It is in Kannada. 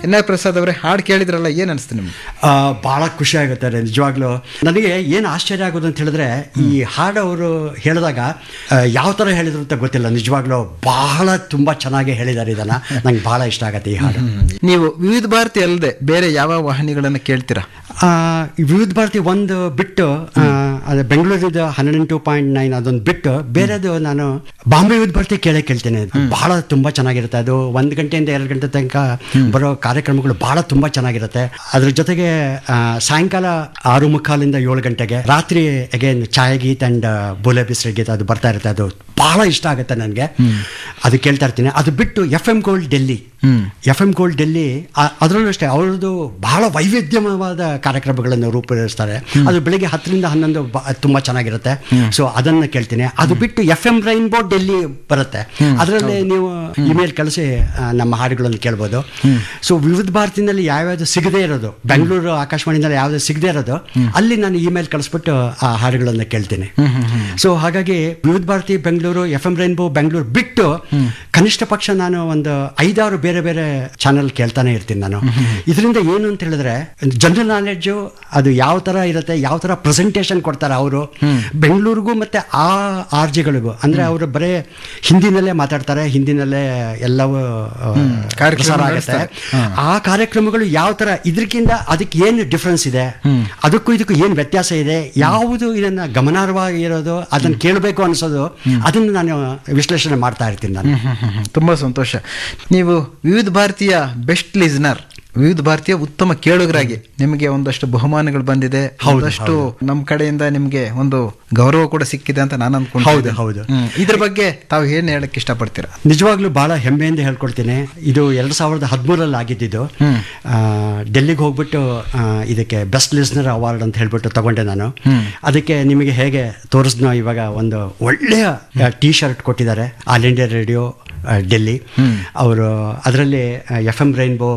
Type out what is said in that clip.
ಎನ್ ಆರ್ ಪ್ರಸಾದ್ ಅವರೇ ಹಾಡು ಕೇಳಿದ್ರಲ್ಲ ಏನ್ ಅನಿಸ್ತು ನಿಮ್ಗೆ ಆ, ಬಹಳ ಖುಷಿ ಆಗುತ್ತೆ ರೀ ನಿಜವಾಗ್ಲೂ ನನಗೆ ಏನು ಆಶ್ಚರ್ಯ ಆಗೋದು ಅಂತ ಹೇಳಿದ್ರೆ ಈ ಹಾಡು ಅವರು ಹೇಳಿದಾಗ ಆ, ಯಾವ ಥರ ಹೇಳಿದ್ರು ಅಂತ ಗೊತ್ತಿಲ್ಲ ನಿಜವಾಗ್ಲೂ ಬಹಳ ತುಂಬ ಚೆನ್ನಾಗಿ ಹೇಳಿದ್ದಾರೆ ಇದನ್ನು ನಂಗೆ ಬಹಳ ಇಷ್ಟ ಆಗುತ್ತೆ ಈ ಹಾಡು ನೀವು ವಿವಿಧ ಭಾರತಿ ಅಲ್ಲದೆ ಬೇರೆ ಯಾವ ವಾಹಿನಿಗಳನ್ನ ಕೇಳ್ತೀರಾ ಆ, ಈ ವಿವಿಧ ಭಾರತಿ ಒಂದು ಬಿಟ್ಟು ಆ, ಅದು ಬೆಂಗಳೂರಿದ ಹನ್ನೆರಡು ಪಾಯಿಂಟ್ ನೈನ್ ಅದೊಂದು ಬಿಟ್ಟು ಬೇರೆದು ನಾನು ಬಾಂಬೆ ವಿವಿಧ ಭಾರತಿ ಕೇಳೇ ಕೇಳ್ತೇನೆ ಬಹಳ ತುಂಬ ಚೆನ್ನಾಗಿರುತ್ತೆ ಅದು ಒಂದು ಗಂಟೆಯಿಂದ ಎರಡು ಗಂಟೆ ತನಕ ಬರೋ ಕಾರ್ಯಕ್ರಮಗಳು ಬಹಳ ತುಂಬ ಚೆನ್ನಾಗಿರುತ್ತೆ ಅದ್ರ ಜೊತೆಗೆ ಆ, ಸಾಯಂಕಾಲ ಆರು ಮುಕ್ಕಾಲಿಂದ ಏಳು ಗಂಟೆಗೆ ರಾತ್ರಿ ಅಗೇನ್ ಛಾಯಾ ಗೀತ್ ಆ್ಯಂಡ್ ಬೋಲೆ ಬಿಸ್ರಿ ಗೀತ್ ಅದು ಬರ್ತಾ ಇರುತ್ತೆ ಅದು ಬಹಳ ಇಷ್ಟ ಆಗುತ್ತೆ ನನಗೆ ಅದು ಕೇಳ್ತಾ ಇರ್ತೀನಿ ಅದು ಬಿಟ್ಟು F M gold Delhi F M gold Delhi ಆ- ಅದರಲ್ಲೂ ಅಷ್ಟೇ ಅವ್ರದ್ದು ಬಹಳ ವೈವಿಧ್ಯಮಯವಾದ ಕಾರ್ಯಕ್ರಮಗಳನ್ನು ರೂಪಿಸ್ತಾರೆ ಅದು ಬೆಳಿಗ್ಗೆ ಹತ್ತರಿಂದ ಹನ್ನೊಂದು ಬ- ತುಂಬ ಚೆನ್ನಾಗಿರುತ್ತೆ ಸೊ ಅದನ್ನು ಕೇಳ್ತೀನಿ ಅದು ಬಿಟ್ಟು ಎಫ್ ಎಮ್ ರೈನ್ಬೋ ಡೆಲ್ಲಿ ಬರುತ್ತೆ ಅದರಲ್ಲಿ ನೀವು ಇಮೇಲ್ ಕಳಿಸಿ ಆ, ನಮ್ಮ ಹಾಡುಗಳನ್ನು ಕೇಳ್ಬೋದು ಸೊ ವಿವಿಧ ಭಾರತಿನಲ್ಲಿ ಯಾವ್ಯಾವುದು ಸಿಗದೇ ಇರೋದು ಬೆಂಗಳೂರು ಆಕಾಶವಾಣಿನಲ್ಲಿ ಯಾವ್ದು ಸಿಗದೇ ಇರೋದು ಅಲ್ಲಿ ನಾನು ಇಮೇಲ್ ಕಳಿಸ್ಬಿಟ್ಟು ಆ ಹಾಡುಗಳನ್ನು ಕೇಳ್ತೀನಿ ಸೊ ಹಾಗಾಗಿ Vividh Bharati Bengaluru F M rainbow Bengaluru ಬಿಟ್ಟು ಕನಿಷ್ಠ ಪಕ್ಷ ನಾನು ಒಂದು ಐದಾರು ಬೇರೆ ಬೇರೆ ಚಾನೆಲ್ ಕೇಳ್ತಾನೆ ಇರ್ತೀನಿ ನಾನು ಇದರಿಂದ ಏನು ಅಂತ ಹೇಳಿದ್ರೆ ಜನರಲ್ ನಾಲೆಡ್ಜು ಅದು ಯಾವ ತರ ಇರುತ್ತೆ ಯಾವ ತರ ಪ್ರೆಸೆಂಟೇಷನ್ ಕೊಡ್ತಾರೆ ಅವರು ಬೆಂಗಳೂರಿಗೂ ಮತ್ತೆ ಆ ಆರ್ಜಿಗಳಿಗೂ ಅಂದ್ರೆ ಅವರು ಬರೇ ಹಿಂದಿನಲ್ಲೇ ಮಾತಾಡ್ತಾರೆ ಹಿಂದಿನಲ್ಲೇ ಎಲ್ಲವೂ ಆ, ಕಾರ್ಯಕ್ರಮ ಪ್ರಸಾರ ಆಗುತ್ತೆ ಆ ಕಾರ್ಯಕ್ರಮಗಳು ಯಾವ ತರ ಇದಕ್ಕಿಂತ ಅದಕ್ಕೆ ಏನು ಡಿಫ್ರೆನ್ಸ್ ಇದೆ ಅದಕ್ಕೂ ಇದಕ್ಕೂ ಏನು ವ್ಯತ್ಯಾಸ ಇದೆ ಯಾವುದು ಇದನ್ನ ಗಮನಾರ್ಹವಾಗಿ ಇರೋದು ಅದನ್ನ ಕೇಳಬೇಕು ಅನ್ಸೋದು ಅದನ್ನು ನಾನು ವಿಶ್ಲೇಷಣೆ ಮಾಡ್ತಾ ಇರ್ತೀನಿ ನಾನು ತುಂಬಾ ಸಂತೋಷ ನೀವು ವಿವಿಧ ಭಾರತೀಯ ಬೆಸ್ಟ್ ಲಿಸ್ನರ್ ವಿವಿಧ ಭಾರತೀಯ ಉತ್ತಮ ಕೇಳುಗರಾಗಿ ನಿಮಗೆ ಒಂದಷ್ಟು ಬಹುಮಾನಗಳು ಬಂದಿದೆ ಹೌದು, ಒಂದಷ್ಟು ನಮ್ಮ ಕಡೆಯಿಂದ ನಿಮಗೆ ಒಂದು ಗೌರವ ಕೂಡ ಸಿಕ್ಕಿದೆ ಅಂತ ನಾನು ಅನ್ಕೊಂಡು ಹೌದು, ಹೌದು. ಇದ್ರ ಬಗ್ಗೆ ತಾವು ಏನ್ ಹೇಳಕ್ ಇಷ್ಟಪಡ್ತೀರಾ ನಿಜವಾಗ್ಲೂ ಬಹಳ ಹೆಮ್ಮೆಯಿಂದ ಹೇಳ್ಕೊಡ್ತೀನಿ ಇದು ಎರಡು ಸಾವಿರದ ಹದಿಮೂರಲ್ಲಿ ಆಗಿದ್ದಿದ್ದು ಆ, ಡೆಲ್ಲಿಗೆ ಹೋಗ್ಬಿಟ್ಟು ಆ, ಇದಕ್ಕೆ ಬೆಸ್ಟ್ ಲಿಸ್ನರ್ ಅವಾರ್ಡ್ ಅಂತ ಹೇಳ್ಬಿಟ್ಟು ತಗೊಂಡೆ ನಾನು ಅದಕ್ಕೆ ನಿಮಗೆ ಹೇಗೆ ತೋರಿಸ್ನೋ ಇವಾಗ ಒಂದು ಒಳ್ಳೆಯ ಟೀ ಶರ್ಟ್ ಕೊಟ್ಟಿದ್ದಾರೆ ಆಲ್ ಇಂಡಿಯಾ ರೇಡಿಯೋ ಡೆಲ್ಲಿ ಅವರು ಅದರಲ್ಲಿ ಎಫ್ ಎಂ ರೈನ್ಬೋ